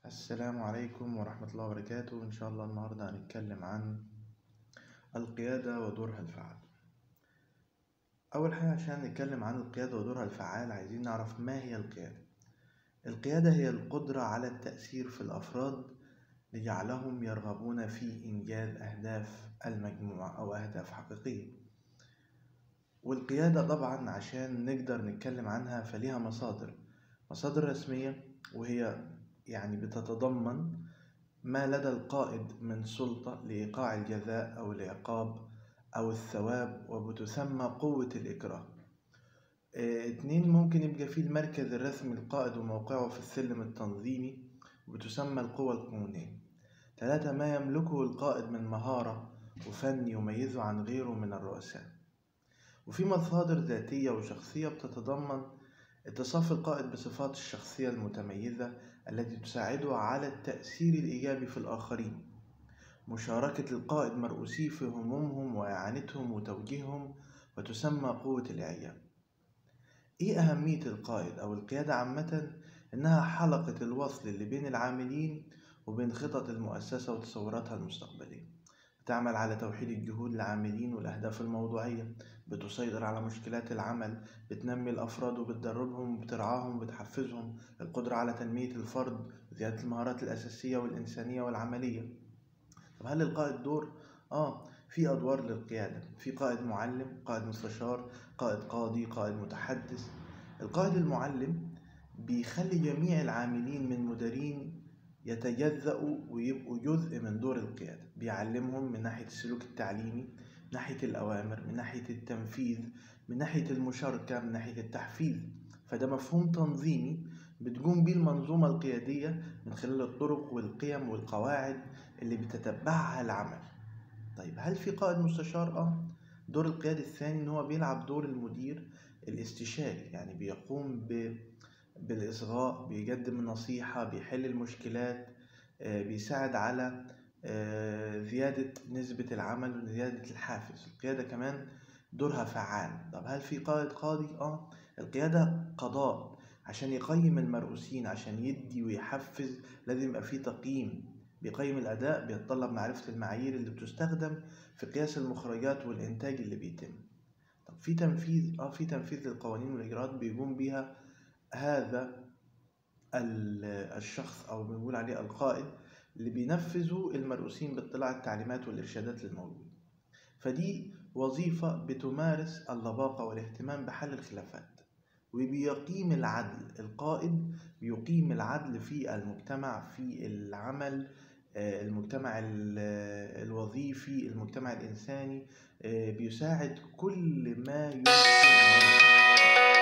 السلام عليكم ورحمة الله وبركاته إن شاء الله النهاردة هنتكلم عن القيادة ودورها الفعال أول حاجة عشان نتكلم عن القيادة ودورها الفعال عايزين نعرف ما هي القيادة القيادة هي القدرة على التأثير في الأفراد لجعلهم يرغبون في إنجاز أهداف المجموعة أو أهداف حقيقية والقيادة طبعا عشان نقدر نتكلم عنها فليها مصادر مصادر رسمية وهي يعني بتتضمن ما لدى القائد من سلطة لإيقاع الجزاء أو العقاب أو الثواب وبتسمى قوة الإكراه اه اتنين ممكن يبقى فيه المركز الرسمي للقائد وموقعه في السلم التنظيمي وبتسمى القوة القانونية ثلاثة ما يملكه القائد من مهارة وفن يميزه عن غيره من الرؤساء وفي مصادر ذاتية وشخصية بتتضمن اتصاف القائد بصفات الشخصية المتميزة التي تساعده على التأثير الإيجابي في الآخرين مشاركة القائد مرؤوسيه في همومهم وإعانتهم وتوجيههم وتسمى قوة الإعجاب إيه أهمية القائد أو القيادة عامة؟ إنها حلقة الوصل اللي بين العاملين وبين خطط المؤسسة وتصوراتها المستقبلية تعمل على توحيد الجهود العاملين والأهداف الموضوعية بتسيطر على مشكلات العمل بتنمي الأفراد وبتدربهم وبترعاهم وبتحفزهم القدرة على تنمية الفرد وزيادة المهارات الأساسية والإنسانية والعملية طب هل القائد دور؟ آه في أدوار للقيادة في قائد معلم قائد مستشار قائد قاضي قائد متحدث القائد المعلم بيخلي جميع العاملين من مديرين يتجزأوا ويبقوا جزء من دور القيادة بيعلمهم من ناحية السلوك التعليمي من ناحية الأوامر من ناحية التنفيذ من ناحية المشاركة من ناحية التحفيز فده مفهوم تنظيمي بتقوم بيه المنظومة القيادية من خلال الطرق والقيم والقواعد اللي بتتبعها العمل طيب هل في قائد مستشار؟ اه دور القيادة الثاني ان هو بيلعب دور المدير الاستشاري يعني بيقوم ب بالإصغاء بيقدم النصيحة بيحل المشكلات بيساعد على زيادة نسبة العمل وزيادة الحافز القيادة كمان دورها فعال طب هل في قائد قاضي؟ اه القيادة قضاء عشان يقيم المرؤوسين عشان يدي ويحفز لازم يبقى في تقييم بيقيم الأداء بيتطلب معرفة المعايير اللي بتستخدم في قياس المخرجات والإنتاج اللي بيتم طب في تنفيذ اه في تنفيذ للقوانين والإجراءات بيقوم بيها هذا الشخص او بنقول عليه القائد اللي بينفذه المرؤوسين باطلاع التعليمات والارشادات للموجود فدي وظيفه بتمارس اللباقه والاهتمام بحل الخلافات وبيقيم العدل القائد بيقيم العدل في المجتمع في العمل المجتمع الوظيفي المجتمع الإنساني بيساعد كل ما يمكن